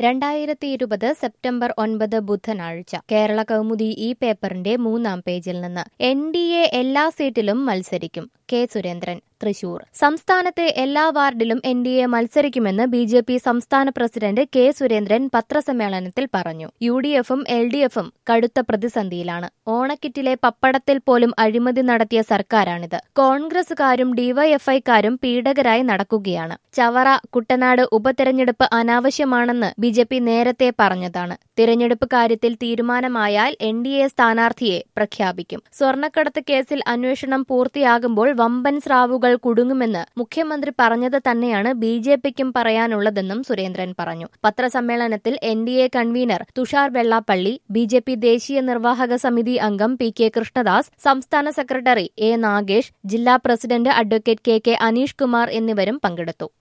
രണ്ടായിരത്തി ഇരുപത് സെപ്റ്റംബർ ഒൻപത് ബുധനാഴ്ച കേരള കൗമുദി ഈ പേപ്പറിന്റെ മൂന്നാം പേജിൽ നിന്ന് എൻ ഡി എ എല്ലാ സീറ്റിലും മത്സരിക്കും കെ സുരേന്ദ്രൻ തൃശൂർ സംസ്ഥാനത്തെ എല്ലാ വാർഡിലും എൻ ഡി എ മത്സരിക്കുമെന്ന് ബി ജെ പി സംസ്ഥാന പ്രസിഡന്റ് കെ സുരേന്ദ്രൻ പത്രസമ്മേളനത്തിൽ പറഞ്ഞു യു ഡി എഫും എൽ ഡി എഫും കടുത്ത പ്രതിസന്ധിയിലാണ് ഓണക്കിറ്റിലെ പപ്പടത്തിൽ പോലും അഴിമതി നടത്തിയ സർക്കാരാണിത് കോൺഗ്രസുകാരും ഡിവൈഎഫ്ഐക്കാരും പീഡകരായി നടക്കുകയാണ് ചവറ കുട്ടനാട് ഉപതെരഞ്ഞെടുപ്പ് അനാവശ്യമാണെന്ന് ബി ജെ പി നേരത്തെ പറഞ്ഞതാണ് തിരഞ്ഞെടുപ്പ് കാര്യത്തിൽ തീരുമാനമായാൽ എൻ ഡി എ സ്ഥാനാർത്ഥിയെ പ്രഖ്യാപിക്കും സ്വർണ്ണക്കടത്ത് കേസിൽ അന്വേഷണം പൂർത്തിയാകുമ്പോൾ വമ്പൻ സ്രാവുകൾ കുടുങ്ങുമെന്ന് മുഖ്യമന്ത്രി പറഞ്ഞത് തന്നെയാണ് ബി ജെ പിക്കും പറയാനുള്ളതെന്നും സുരേന്ദ്രൻ പറഞ്ഞു പത്രസമ്മേളനത്തിൽ N D A convenor Thushar Vellappally B J P ദേശീയ നിർവാഹക സമിതി അംഗം പി കെ കൃഷ്ണദാസ് സംസ്ഥാന സെക്രട്ടറി എ നാഗേഷ് ജില്ലാ president advocate K K Aneesh Kumar എന്നിവരും പങ്കെടുത്തു